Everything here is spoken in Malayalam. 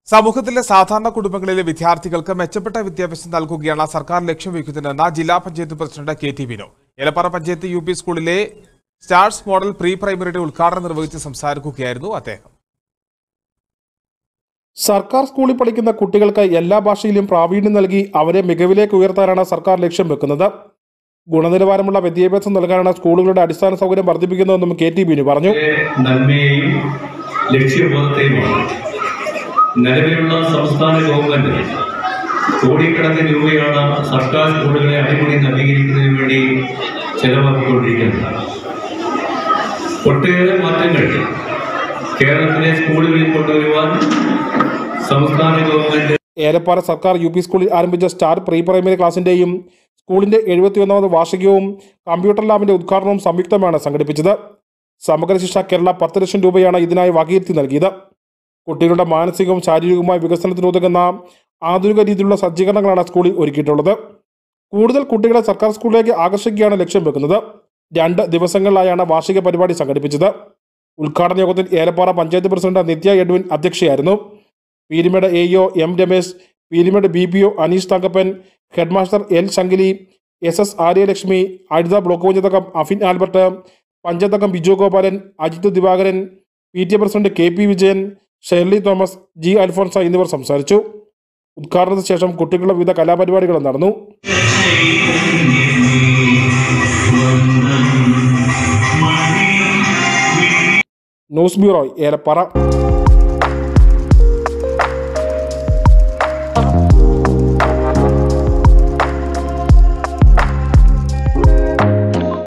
സമൂഹത്തിലെ സാധാരണ കുടുംബങ്ങളിലെ വിദ്യാർത്ഥികൾക്ക് മെച്ചപ്പെട്ട വിദ്യാഭ്യാസം നൽകുകയാണ് സർക്കാർ ലക്ഷ്യം വയ്ക്കുന്നതെന്ന് ജില്ലാ panchayat president K T Vino Elappara panchayat U P സ്കൂളിലെ സ്റ്റാർസ് മോഡൽ പ്രീ പ്രൈമറിയുടെ ഉദ്ഘാടനം നിർവഹിച്ച് സംസാരിക്കുകയായിരുന്നു അദ്ദേഹം സർക്കാർ സ്കൂളിൽ പഠിക്കുന്ന കുട്ടികൾക്ക് എല്ലാ ഭാഷയിലും പ്രാവീണ്യം നൽകി അവരെ മികവിലേക്ക് ഉയർത്താനാണ് സർക്കാർ ലക്ഷ്യം വെക്കുന്നത് ഗുണനിലവാരമുള്ള വിദ്യാഭ്യാസം നൽകാനാണ് സ്കൂളുകളുടെ അടിസ്ഥാന സൗകര്യം വർദ്ധിപ്പിക്കുന്നതെന്നും കെ ടി ബിനു പറഞ്ഞു നന്മയെയും ലക്ഷ്യബോധത്തെയുമാണ് നിലവിലുള്ള സംസ്ഥാന ഗവൺമെന്റ് കോടിക്കണക്കിന് രൂപയാണ് സർക്കാർ സ്കൂളുകളെ അടിമുടി നവീകരിക്കുന്നതിന് വേണ്ടി ചെലവാക്കിക്കൊണ്ടിരിക്കുന്നത് ഒട്ടേറെ മാറ്റങ്ങൾ കേരളത്തിലെ സ്കൂളുകളിൽ കൊണ്ടുവരുവാൻ സംസ്ഥാന ഗവൺമെന്റ് ഏലപ്പാറ സർക്കാർ യു പി സ്കൂളിൽ ആരംഭിച്ച സ്റ്റാർ പ്രീ പ്രൈമറി ക്ലാസിന്റെയും സ്കൂളിന്റെ എഴുപത്തിയൊന്നാമത് വാർഷികവും കമ്പ്യൂട്ടർ ലാബിന്റെ ഉദ്ഘാടനവും സംയുക്തമാണ് സംഘടിപ്പിച്ചത് സമഗ്ര ശിക്ഷ കേരള പത്ത് ലക്ഷം രൂപയാണ് ഇതിനായി വകയിരുത്തി നൽകിയത് കുട്ടികളുടെ മാനസികവും ശാരീരികവുമായ വികസനത്തിന് ഉതകുന്ന ആധുനിക രീതിയിലുള്ള സജ്ജീകരണങ്ങളാണ് സ്കൂളിൽ ഒരുക്കിയിട്ടുള്ളത് കൂടുതൽ കുട്ടികളെ സർക്കാർ സ്കൂളിലേക്ക് ആകർഷിക്കുകയാണ് ലക്ഷ്യം വെക്കുന്നത് രണ്ട് ദിവസങ്ങളിലായാണ് വാർഷിക പരിപാടി സംഘടിപ്പിച്ചത് ഉദ്ഘാടന യോഗത്തിൽ ഏലപ്പാറ പഞ്ചായത്ത് പ്രസിഡന്റ് നിത്യ എഡ്വിൻ അധ്യക്ഷയായിരുന്നു Peermade A EO M Ramesh Peermade B P O Aneesh Thankappan headmaster L Sankili S S Aryalakshmi Azhutha block panchayat അംഗം അഫിൻ ആൽബർട്ട് പഞ്ചായത്ത് അംഗം Biju Gopalan Ajith Divakaran P T A president K P Vijayan Shirley Thomas G Alphonsa എന്നിവർ സംസാരിച്ചു ഉദ്ഘാടനത്തിന് ശേഷം കുട്ടികളുടെ വിവിധ കലാപരിപാടികളും നടന്നു ന്യൂസ് ബ്യൂറോ ഏലപ്പാറ